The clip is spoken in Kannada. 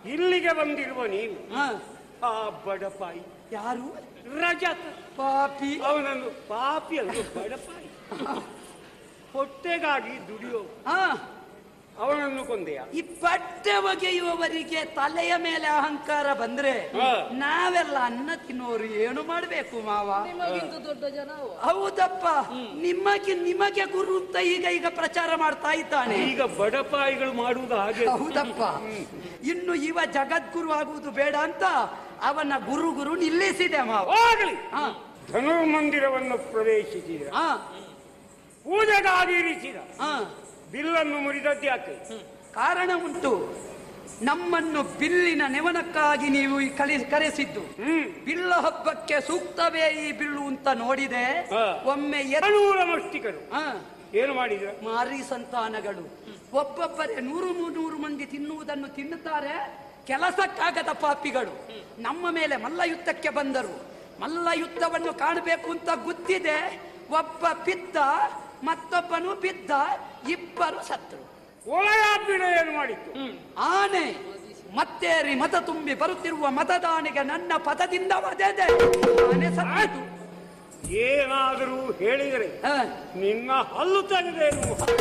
ಇಲ್ಲಿಗೆ ಬಂದಿರುವ ನೀನು ಹ, ಆ ಬಡಪಾಯಿ ಯಾರು ರಜತ ಪಾಪಿ ಅವನನ್ನು ಪಾಪಿ ಎಂದು ಬಡಪಾಯಿ ಹೊಟ್ಟೆಗಾಗಿ ದುಡಿಯೋ ಹ, ಅವನನ್ನು ಕೊಂದೆಯ ಈ ಬಟ್ಟೆ ಒಗೆಯುವವರಿಗೆ ತಲೆಯ ಮೇಲೆ ಅಹಂಕಾರ ಬಂದ್ರೆ ಹ. ನಾವೆಲ್ಲ ಅನ್ನ ತಿನ್ನೋರು ಏನು ಮಾಡ್ಬೇಕು ಮಾವ ನಿಮಗಿಂತ ದೊಡ್ಡ ಜನ ಅವ ಹೌದಪ್ಪ ನಿಮಗೆ ನಿಮಗೆ ಗುರು ಅಂತ ಈಗ ಈಗ ಪ್ರಚಾರ ಮಾಡ್ತಾ ಇದ್ದಾನೆ ಈಗ ಬಡಪಾಯಿಗಳು ಮಾಡುವುದು ಹಾಗೆ ಹೌದಪ್ಪ ಇನ್ನು ಇವ ಜಗದ್ಗುರು ಆಗುವುದು ಬೇಡ ಅಂತ ಅವನ ಗುರು ಗುರು ನಿಲ್ಲಿಸಿದೆ ಮಾವ ಆಗಲಿ ಹ, ಧನುರ್ಮಂದಿರವನ್ನು ಪ್ರವೇಶಿಸಿದ ಹ, ಪೂಜೆಗಾಗಿ ಇರಿಸಿದ ಹ. ಬಿಲ್ಲನ್ನು ಮುರಿದದ್ದು ಯಾಕೆ ಕಾರಣ ಉಂಟು ನಮ್ಮನ್ನು ಬಿಲ್ಲಿನ ನೆವನಕ್ಕಾಗಿ ನೀವು ಈ ಕಲಿ ಕರೆಸಿದ್ದು ಹ್ಮ್ ಬಿಲ್ಲ ಹಬ್ಬಕ್ಕೆ ಸೂಕ್ತವೇ ಈ ಬಿಲ್ಲು ಅಂತ ನೋಡಿದೆ ಹ. ಒಮ್ಮೆ ಎತ್- ನೂರ ಮಸ್ತಿಕರು ಹ, ಏನು ಮಾಡಿದ್ರ ಮಾರಿ ಸಂತಾನಗಳು ಒಬ್ಬೊಬ್ಬರೇ ನೂರು ನೂರು ಮಂದಿ ತಿನ್ನುವುದನ್ನು ತಿನ್ನುತ್ತಾರೆ ಕೆಲಸಕ್ಕಾಗದ ಪಾಪಿಗಳು ನಮ್ಮ ಮೇಲೆ ಮಲ್ಲ ಯುದ್ಧಕ್ಕೆ ಬಂದರು ಮಲ್ಲ ಯುದ್ಧವನ್ನು ಕಾಣಬೇಕು ಅಂತ ಗೊತ್ತಿದೆ ಒಬ್ಬ ಬಿದ್ದ ಮತ್ತೊಬ್ಬನು ಬಿದ್ದ ಇಬ್ಬರು ಸತ್ತರು ಒಳಯಾಪಿನ ಏನು ಮಾಡಿತ್ತು ಆನೆ ಮತ್ತೇರಿ ಮತ ತುಂಬಿ ಬರುತ್ತಿರುವ ಮತದಾನಿಗೆ ನನ್ನ ಪದದಿಂದ ಒದೆದೆ ಆನೆ ಸತ್ತಿತು ಏನಾದರೂ ಹೇಳಿದರೆ ಹ. ನಿನ್ನ ಹಲ್ಲು ತೆಗೆದೇನು